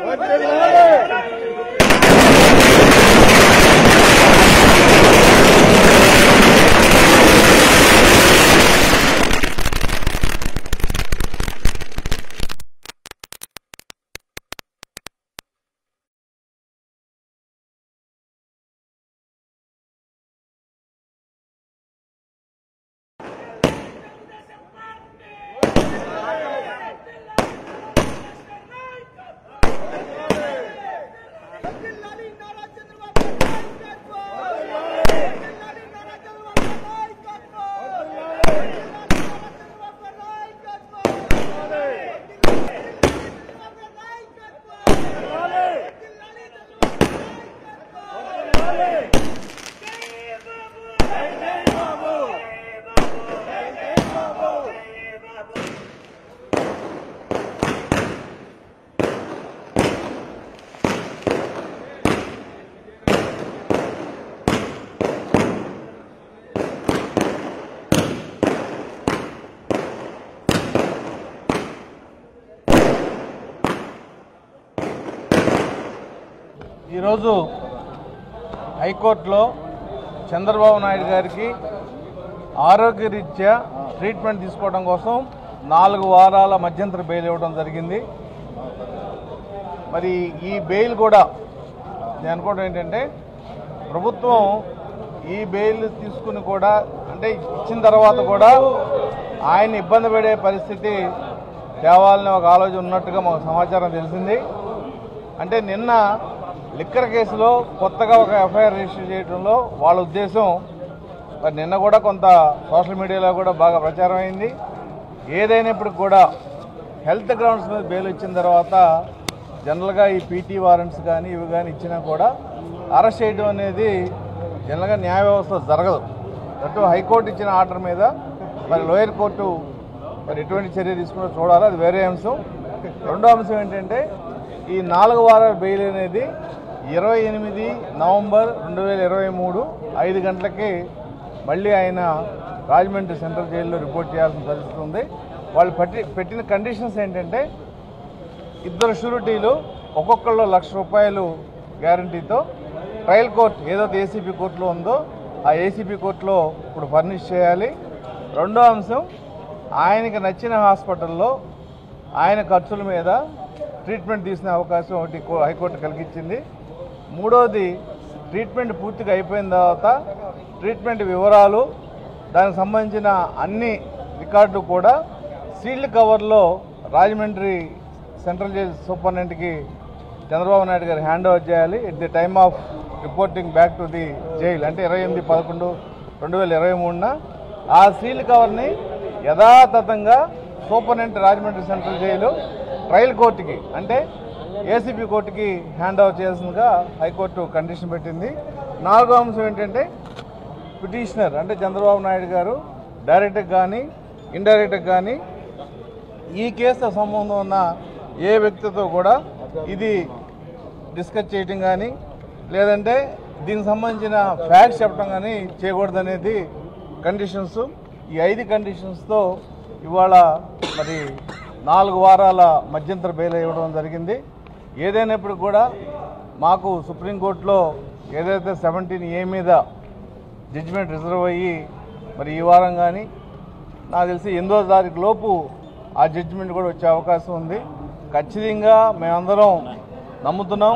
జిల్లాని నారా చంద్రబాబు నాయకత్వం జిల్లాని నారా చంద్రబాబు నాయకత్వం జిల్లాని నారా చంద్రబాబు నాయకత్వం జిల్లాని చంద్రబాబు నాయకత్వం జిల్లాని చంద్రబాబు నాయకత్వం ఈరోజు హైకోర్టులో చంద్రబాబు నాయుడు గారికి ఆరోగ్యరీత్యా ట్రీట్మెంట్ తీసుకోవడం కోసం నాలుగు వారాల మధ్యంతర బెయిల్ ఇవ్వడం జరిగింది మరి ఈ బెయిల్ కూడా నేను అనుకోవడం ఏంటంటే ప్రభుత్వం ఈ బెయిల్ తీసుకుని కూడా అంటే ఇచ్చిన తర్వాత కూడా ఆయన ఇబ్బంది పడే పరిస్థితి తేవాలని ఒక ఆలోచన ఉన్నట్టుగా మాకు సమాచారం తెలిసింది అంటే నిన్న లిక్కర్ కేసులో కొత్తగా ఒక ఎఫ్ఐఆర్ రిజిస్టర్ చేయడంలో వాళ్ళ ఉద్దేశం మరి నిన్న కూడా కొంత సోషల్ మీడియాలో కూడా బాగా ప్రచారం అయింది ఏదైనప్పటికి కూడా హెల్త్ గ్రౌండ్స్ మీద బెయిల్ ఇచ్చిన తర్వాత జనరల్గా ఈ పీటీ వారెంట్స్ కానీ ఇవి కానీ ఇచ్చినా కూడా అరెస్ట్ చేయడం అనేది జనరల్గా న్యాయ వ్యవస్థ జరగదు అటు హైకోర్టు ఇచ్చిన ఆర్డర్ మీద మరి లోయర్ కోర్టు మరి ఎటువంటి చర్య తీసుకుంటూ చూడాలి అది వేరే అంశం రెండో అంశం ఏంటంటే ఈ నాలుగు వారాల బెయిల్ అనేది ఇరవై ఎనిమిది నవంబర్ రెండు వేల ఇరవై మూడు ఐదు గంటలకి మళ్ళీ ఆయన రాజమండ్రి సెంట్రల్ జైల్లో రిపోర్ట్ చేయాల్సిన పరిస్థితి ఉంది వాళ్ళు పట్టి పెట్టిన కండిషన్స్ ఏంటంటే ఇద్దరు షూరిటీలు ఒక్కొక్కళ్ళు లక్ష రూపాయలు గ్యారంటీతో ట్రయల్ కోర్ట్ ఏదైతే ఏసీపీ కోర్టులో ఉందో ఆ ఏసీపీ కోర్టులో ఇప్పుడు ఫర్నిష్ చేయాలి రెండో అంశం ఆయనకి నచ్చిన హాస్పిటల్లో ఆయన ఖర్చుల మీద ట్రీట్మెంట్ తీసుకునే అవకాశం ఒకటి కో- హైకోర్టు కలిగించింది మూడోది ట్రీట్మెంట్ పూర్తిగా అయిపోయిన తర్వాత ట్రీట్మెంట్ వివరాలు దానికి సంబంధించిన అన్ని రికార్డులు కూడా సీల్డ్ కవర్లో రాజమండ్రి సెంట్రల్ జైల్ సూపరింటెండెంట్కి చంద్రబాబు నాయుడు గారు హ్యాండ్ ఓవర్ చేయాలి at the time of reporting back to the jail అంటే ఇరవై ఎనిమిది పదకొండు రెండు వేల ఇరవై మూడున ఆ సీల్ కవర్ని యథాతథంగా superintendent Rajahmundry central jail trial కోర్టుకి అంటే ఏసీబీ కోర్టుకి హ్యాండ్ ఓవర్ చేయాల్సిందిగా హైకోర్టు కండిషన్ పెట్టింది నాలుగో అంశం ఏంటంటే పిటిషనర్ అంటే చంద్రబాబు నాయుడు గారు డైరెక్ట్గా కానీ ఇండైరెక్ట్గా కానీ ఈ కేసుతో సంబంధం ఉన్న ఏ వ్యక్తితో కూడా ఇది డిస్కస్ చేయటం కానీ లేదంటే దీనికి సంబంధించిన ఫ్యాక్ట్స్ చెప్పడం కానీ చేయకూడదనేది కండిషన్స్ ఈ ఐదు కండిషన్స్తో ఇవాళ మరి నాలుగు వారాల మధ్యంతర బెయిల్ ఇవ్వడం జరిగింది ఏదైనప్పుడు కూడా మాకు సుప్రీంకోర్టులో ఏదైతే సెవెంటీన్ ఏ మీద జడ్జిమెంట్ రిజర్వ్ అయ్యి మరి ఈ వారం కానీ నాకు తెలిసి ఎనిమిదో తారీఖు లోపు ఆ జడ్జిమెంట్ కూడా వచ్చే అవకాశం ఉంది ఖచ్చితంగా మేమందరం నమ్ముతున్నాం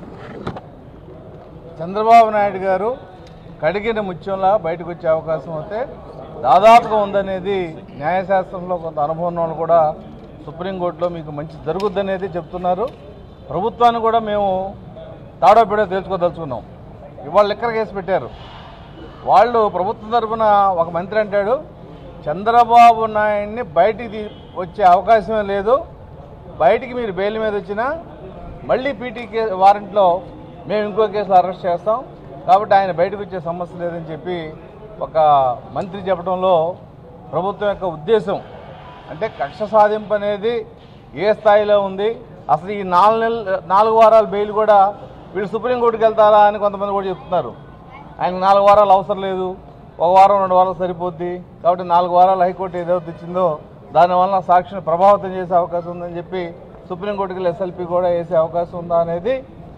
చంద్రబాబు నాయుడు గారు కడిగిన ముత్యంలా బయటకు వచ్చే అవకాశం అయితే దాదాపుగా ఉందనేది న్యాయశాస్త్రంలో కొంత అనుభవం ఉన్న వాళ్ళు కూడా సుప్రీంకోర్టులో మీకు మంచి జరుగుద్దనేది చెప్తున్నారు ప్రభుత్వాన్ని కూడా మేము తాడో పెడో తెలుసుకోదలుచుకున్నాం ఇవాళ లెక్కర కేసు పెట్టారు వాళ్ళు ప్రభుత్వం తరఫున ఒక మంత్రి అంటాడు చంద్రబాబు నాయుడిని బయటికి తీ- వచ్చే అవకాశమే లేదు బయటికి మీరు బెయిల్ మీద వచ్చినా మళ్ళీ పీటీ కే వారెంట్లో మేము ఇంకో కేసులో అరెస్ట్ చేస్తాం కాబట్టి ఆయన బయటకు వచ్చే సమస్య లేదని చెప్పి ఒక మంత్రి చెప్పడంలో ప్రభుత్వం యొక్క ఉద్దేశం అంటే కక్ష సాధింపు అనేది ఏ స్థాయిలో ఉంది అసలు ఈ నాలుగు నెలలు నాలుగు వారాల బెయిల్ కూడా వీళ్ళు సుప్రీంకోర్టుకి వెళ్తారా అని కొంతమంది కూడా చెప్తున్నారు ఆయనకు నాలుగు వారాలు అవసరం లేదు ఒక వారం రెండు వారాలు సరిపోద్ది కాబట్టి నాలుగు వారాలు హైకోర్టు ఏదైతే ఇచ్చిందో దానివల్ల సాక్షిని ప్రభావితం చేసే అవకాశం ఉందని చెప్పి సుప్రీంకోర్టుకి ఎస్ఎల్పి కూడా వేసే అవకాశం ఉందా అనేది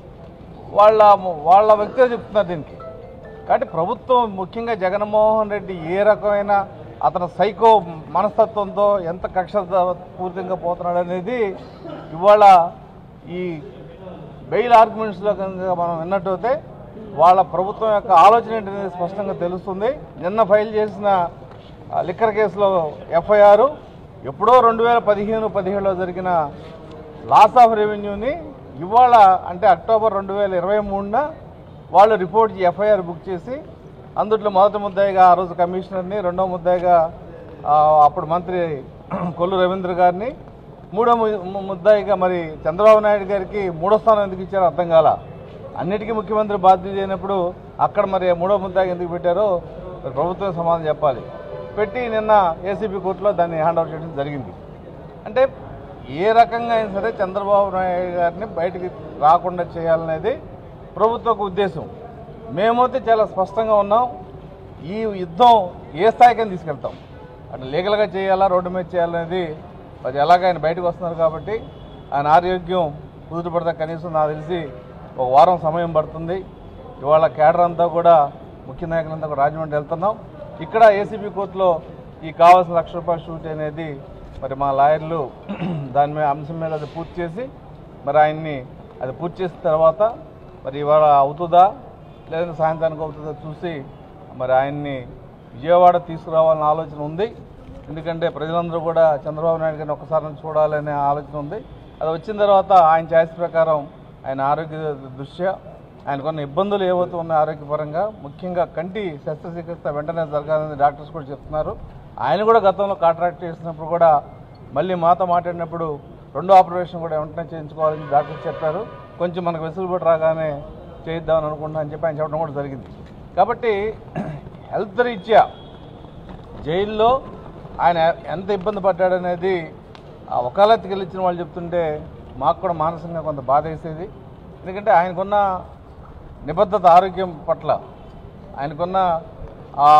వాళ్ళ వాళ్ళ వ్యక్తిగా చెప్తున్నారు దీనికి కాబట్టి ప్రభుత్వం ముఖ్యంగా జగన్మోహన్ రెడ్డి ఏ రకమైన అతను సైకో మనస్తత్వంతో ఎంత కక్ష పూర్తిగా పోతున్నాడు అనేది ఇవాళ ఈ బెయిల్ ఆర్గ్యుమెంట్స్లో కనుక మనం విన్నట్టయితే వాళ్ళ ప్రభుత్వం యొక్క ఆలోచన ఏంటనేది స్పష్టంగా తెలుస్తుంది నిన్న ఫైల్ చేసిన ఆ, లిక్కర్ కేసులో ఎఫ్ఐఆర్ ఎప్పుడో రెండు వేల పదిహేను పదిహేడులో జరిగిన లాస్ ఆఫ్ రెవెన్యూని ఇవాళ అంటే అక్టోబర్ రెండు వేల ఇరవై మూడున వాళ్ళు రిపోర్ట్ ఎఫ్ఐఆర్ బుక్ చేసి అందుట్లో మొదటి ముద్దాయిగా ఆ రోజు కమిషనర్ని రెండో ముద్దాయిగా ఆ, అప్పుడు మంత్రి కొల్లు రవీంద్ర గారిని మూడో ము- ము- ముద్దాయిగా మరి చంద్రబాబు నాయుడు గారికి మూడో స్థానం ఎందుకు ఇచ్చారో అర్థం కాల అన్నిటికీ ముఖ్యమంత్రి బాధ్యత అయినప్పుడు అక్కడ మరి మూడో ముద్దాయిగా ఎందుకు పెట్టారో మరి ప్రభుత్వం సమాధానం చెప్పాలి పెట్టి నిన్న ఏసీబీ కోర్టులో దాన్ని హ్యాండ్ ఓవర్ చేయడం జరిగింది అంటే ఏ రకంగా అయినా సరే చంద్రబాబు నాయుడు గారిని బయటికి రాకుండా చేయాలనేది ప్రభుత్వ ఒక ఉద్దేశం మేమైతే చాలా స్పష్టంగా ఉన్నాం ఈ యుద్ధం ఏ స్థాయికైనా తీసుకెళ్తాం అటు లీగల్గా చేయాలా రోడ్డు మీద చేయాలనేది అది ఎలాగ ఆయన బయటకు వస్తున్నారు కాబట్టి ఆయన ఆరోగ్యం కుదుటపడతా కనీసం నాకు తెలిసి ఒక వారం సమయం పడుతుంది ఇవాళ కేడర్ అంతా కూడా ముఖ్య నాయకులంతా కూడా రాజమండ్రి వెళ్తున్నాం ఇక్కడ ఏసీబీ కోర్టులో ఈ కావాల్సిన లక్ష రూపాయల షూట్ అనేది మరి మా లాయర్లు దాని మీద అంశం మీద అది పూర్తి చేసి మరి ఆయన్ని అది పూర్తి చేసిన తర్వాత మరి ఇవాళ అవుతుందా లేదంటే సాయంత్రానికి అవుతుందా చూసి మరి ఆయన్ని విజయవాడ తీసుకురావాలన్న ఆలోచన ఉంది ఎందుకంటే ప్రజలందరూ కూడా చంద్రబాబు నాయుడు గారిని ఒక్కసారి చూడాలనే ఆలోచన ఉంది అది వచ్చిన తర్వాత ఆయన ఛాయిస్ ప్రకారం ఆయన ఆరోగ్య దృష్ట్యా ఆయనకున్న ఇబ్బందులు ఏవైతే ఉన్నాయో ఆరోగ్యపరంగా ముఖ్యంగా కంటి శస్త్రచికిత్స వెంటనే జరగాలని డాక్టర్స్ కూడా చెప్తున్నారు ఆయన కూడా గతంలో కాంట్రాక్ట్ చేసినప్పుడు కూడా మళ్ళీ మాతో మాట్లాడినప్పుడు రెండో ఆపరేషన్ కూడా వెంటనే చేయించుకోవాలని డాక్టర్స్ చెప్పారు కొంచెం మనకు వెసులుబాటు రాగానే చేయిద్దామని అనుకుంటున్నా అని చెప్పి ఆయన చెప్పడం కూడా జరిగింది కాబట్టి హెల్త్ రీత్యా జైల్లో ఆయన ఎంత ఇబ్బంది పడ్డాడనేది ఆ వకాలత్కి వెళ్ళిచ్చిన వాళ్ళు చెప్తుంటే మాకు కూడా మానసికంగా కొంత బాధ వేసేది ఎందుకంటే ఆయనకున్న నిబద్ధత ఆరోగ్యం పట్ల ఆయనకున్న ఆ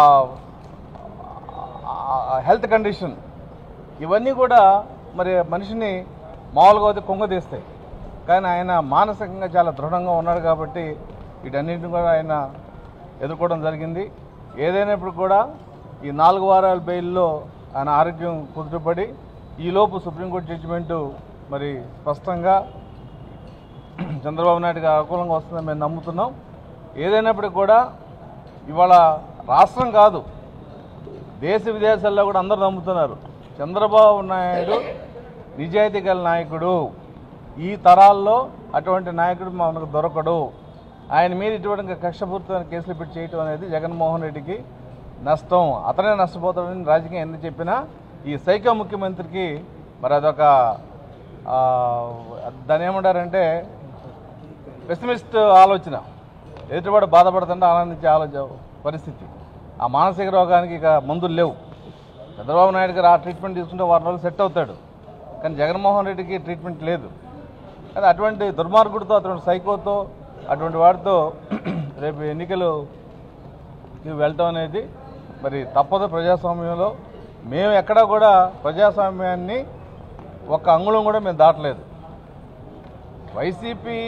హెల్త్ కండిషన్ ఇవన్నీ కూడా మరి మనిషిని మామూలుగా అయితే కుంగదీస్తాయి కానీ ఆయన మానసికంగా చాలా దృఢంగా ఉన్నాడు కాబట్టి వీటన్నిటిని కూడా ఆయన ఎదుర్కోవడం జరిగింది ఏదైనప్పుడు కూడా ఈ నాలుగు వారాల బెయిల్లో ఆయన ఆరోగ్యం కుదుటపడి ఈలోపు సుప్రీంకోర్టు జడ్జిమెంటు మరి స్పష్టంగా చంద్రబాబు నాయుడు గారు అనుకూలంగా వస్తుందని మేము నమ్ముతున్నాం ఏదైనప్పటికీ కూడా ఇవాళ రాష్ట్రం కాదు దేశ విదేశాల్లో కూడా అందరూ నమ్ముతున్నారు చంద్రబాబు నాయుడు నిజాయితీ గల నాయకుడు ఈ తరాల్లో అటువంటి నాయకుడు మనకు దొరకడు ఆయన మీద ఇటువంటి కక్షపూరితమైన కేసులు పెట్టి చేయటం అనేది జగన్మోహన్ రెడ్డికి నష్టం అతనే నష్టపోతాడని రాజకీయం ఎందుకు చెప్పినా ఈ సైకో ముఖ్యమంత్రికి మరి అదొక ఆ, దాన్ని ఏమంటారంటే పెసిమిస్ట్ ఆలోచన ఎదుటివాడు బాధపడుతుంటే ఆనందించే ఆలోచన పరిస్థితి ఆ మానసిక రోగానికి ఇక మందులు లేవు చంద్రబాబు నాయుడు గారు ఆ ట్రీట్మెంట్ తీసుకుంటే వారం రోజులు సెట్ అవుతాడు కానీ జగన్మోహన్ రెడ్డికి ట్రీట్మెంట్ లేదు కానీ అటువంటి దుర్మార్గుడితో అటువంటి సైకోతో అటువంటి వాడితో రేపు ఎన్నికలు వెళ్ళటం అనేది మరి తప్పదు ప్రజాస్వామ్యంలో మేము ఎక్కడా కూడా ప్రజాస్వామ్యాన్ని ఒక్క అంగుళం కూడా మేము దాటలేదు వైసీపీ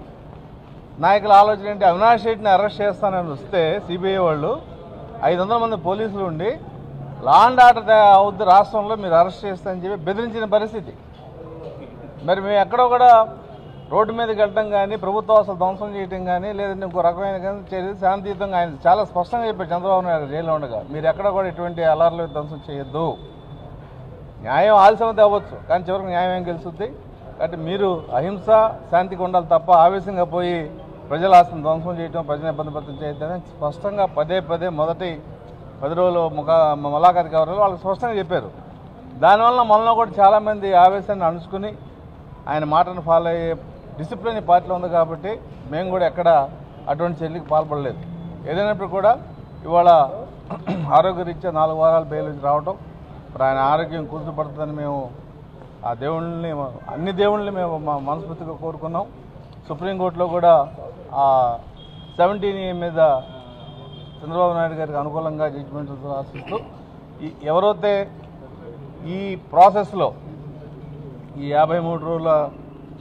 నాయకుల ఆలోచన ఏంటి అవినాష్ రెడ్డిని అరెస్ట్ చేస్తానని వస్తే సిబిఐ వాళ్ళు ఐదు వందల మంది పోలీసులు ఉండి లా అండ్ ఆర్డర్ అవుద్ది రాష్ట్రంలో మీరు అరెస్ట్ చేస్తారని చెప్పి బెదిరించిన పరిస్థితి మరి మేము ఎక్కడో కూడా రోడ్డు మీదకి వెళ్ళడం కానీ ప్రభుత్వ అసలు ధ్వంసం చేయడం కానీ లేదంటే ఇంకో రకమైన కానీ చర్యలు శాంతియుతంగా ఆయన చాలా స్పష్టంగా చెప్పారు చంద్రబాబు నాయుడు జైల్లో ఉండగా మీరు ఎక్కడ కూడా ఎటువంటి అలార్లు ధ్వంసం చేయొద్దు న్యాయం ఆలస్యం అవ్వచ్చు కానీ చివరికి న్యాయం ఏం గెలుస్తుంది కాబట్టి మీరు అహింస శాంతికి ఉండాలి తప్ప ఆవేశంగా పోయి ప్రజల ఆస్తిని ధ్వంసం చేయడం ప్రజలను ఇబ్బంది పడటం చేయొద్దని స్పష్టంగా పదే పదే మొదటి పది రోజులు ముఖ ములాఖాత్ కవర్లో వాళ్ళు స్పష్టంగా చెప్పారు దానివల్ల మనలో కూడా చాలామంది ఆవేశాన్ని అణుచుకుని ఆయన మాటను ఫాలో అయ్యే డిసిప్లిన్ ఈ పార్టీలో ఉంది కాబట్టి మేము కూడా ఎక్కడ అటువంటి చర్యలకు పాల్పడలేదు ఏదైనప్పుడు కూడా ఇవాళ ఆరోగ్యరీత్యా నాలుగు వారాలు బెయిల్ నుంచి రావటం ఇప్పుడు ఆయన ఆరోగ్యం కుదుటపడుతుందని మేము ఆ దేవుళ్ళని అన్ని దేవుళ్ళని మేము మా మనస్ఫూర్తిగా కోరుకున్నాం సుప్రీంకోర్టులో కూడా ఆ సెవెంటీన్ మీద చంద్రబాబు నాయుడు గారికి అనుకూలంగా జడ్జిమెంట్ ఆశిస్తూ ఈ ఎవరైతే ఈ ప్రాసెస్లో ఈ యాభై మూడు రోజుల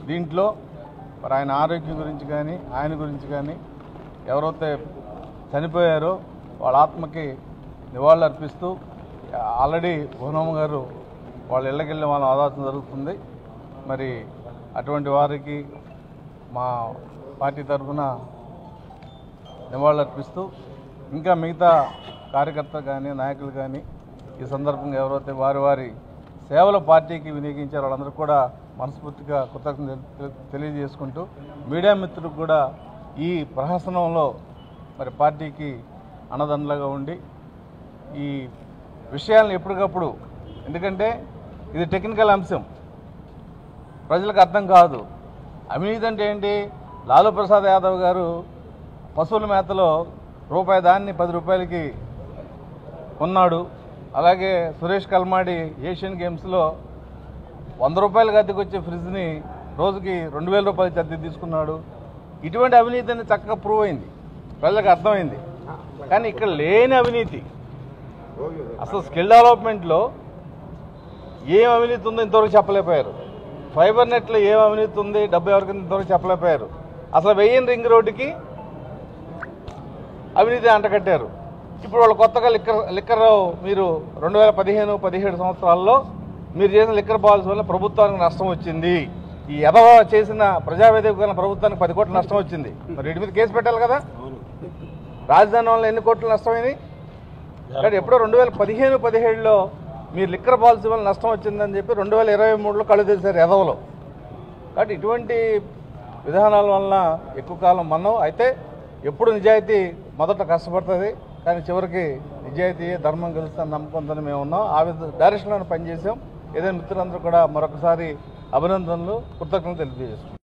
దీంట్లో మరి ఆయన ఆరోగ్యం గురించి కానీ ఆయన గురించి కానీ ఎవరైతే చనిపోయారో వాళ్ళ ఆత్మకి నివాళులు అర్పిస్తూ ఆల్రెడీ భువనమ్మ గారు వాళ్ళ ఇళ్ళకెళ్ళి వాళ్ళని ఆదాల్సిన జరుగుతుంది మరి అటువంటి వారికి మా పార్టీ తరఫున నివాళులు అర్పిస్తూ ఇంకా మిగతా కార్యకర్తలు కానీ నాయకులు కానీ ఈ సందర్భంగా ఎవరైతే వారి వారి సేవల పార్టీకి వినియోగించారో వాళ్ళందరూ కూడా మనస్ఫూర్తిగా కృతజ్ఞతలు తెలి- తెలియజేసుకుంటూ మీడియా మిత్రులకు కూడా ఈ ప్రహసనంలో మరి పార్టీకి అన్నదండలుగా ఉండి ఈ విషయాలను ఎప్పటికప్పుడు ఎందుకంటే ఇది టెక్నికల్ అంశం ప్రజలకు అర్థం కాదు అవినీతి అంటే ఏంటి లాలూ ప్రసాద్ యాదవ్ గారు పశువుల మేతలో రూపాయి దాన్ని పది రూపాయలకి కొన్నాడు అలాగే సురేష్ కల్మాడి ఏషియన్ గేమ్స్లో వంద రూపాయలకి అద్దెకి వచ్చే ఫ్రిడ్జ్ని రోజుకి రెండు వేల రూపాయలకి అద్దె తీసుకున్నాడు ఇటువంటి అవినీతి అనేది చక్కగా ప్రూవ్ అయింది ప్రజలకు అర్థమైంది కానీ ఇక్కడ లేని అవినీతి అసలు స్కిల్ డెవలప్మెంట్లో ఏం అవినీతి ఉందో ఇంతవరకు చెప్పలేకపోయారు ఫైబర్ నెట్లో ఏం అవినీతి ఉంది డబ్బు ఎవరికి ఇంతవరకు చెప్పలేకపోయారు అసలు వెయ్యిన రింగ్ రోడ్డుకి అవినీతి అంటకట్టారు ఇప్పుడు వాళ్ళు కొత్తగా లిక్కర్ లిక్కర్ మీరు రెండు వేల పదిహేను పదిహేడు సంవత్సరాల్లో మీరు చేసిన లిక్కర్ పాలసీ వల్ల ప్రభుత్వానికి నష్టం వచ్చింది ఈ ఎదవ చేసిన ప్రజావేదిక వల్ల ప్రభుత్వానికి పది కోట్ల నష్టం వచ్చింది మరి వీటి మీద కేసు పెట్టాలి కదా రాజధాని వల్ల ఎన్ని కోట్లు నష్టమైంది కానీ ఎప్పుడో రెండు వేల పదిహేను పదిహేడులో మీరు లిక్కర్ పాలసీ వల్ల నష్టం వచ్చిందని చెప్పి రెండు వేల ఇరవై మూడులో కళ్ళు తెరిచారు ఎదవలో కాబట్టి ఇటువంటి విధానాల వలన ఎక్కువ కాలం మనం అయితే ఎప్పుడు నిజాయితీ మొదట కష్టపడుతుంది కానీ చివరికి నిజాయితీ ధర్మం గెలుస్తుంది నమ్మకంతో మేము ఉన్నాం ఆ విధ డైరెక్షన్లో పనిచేసాం ఏదైనా మిత్రులందరూ కూడా మరొకసారి అభినందనలు కృతజ్ఞతలు తెలియజేస్తున్నాం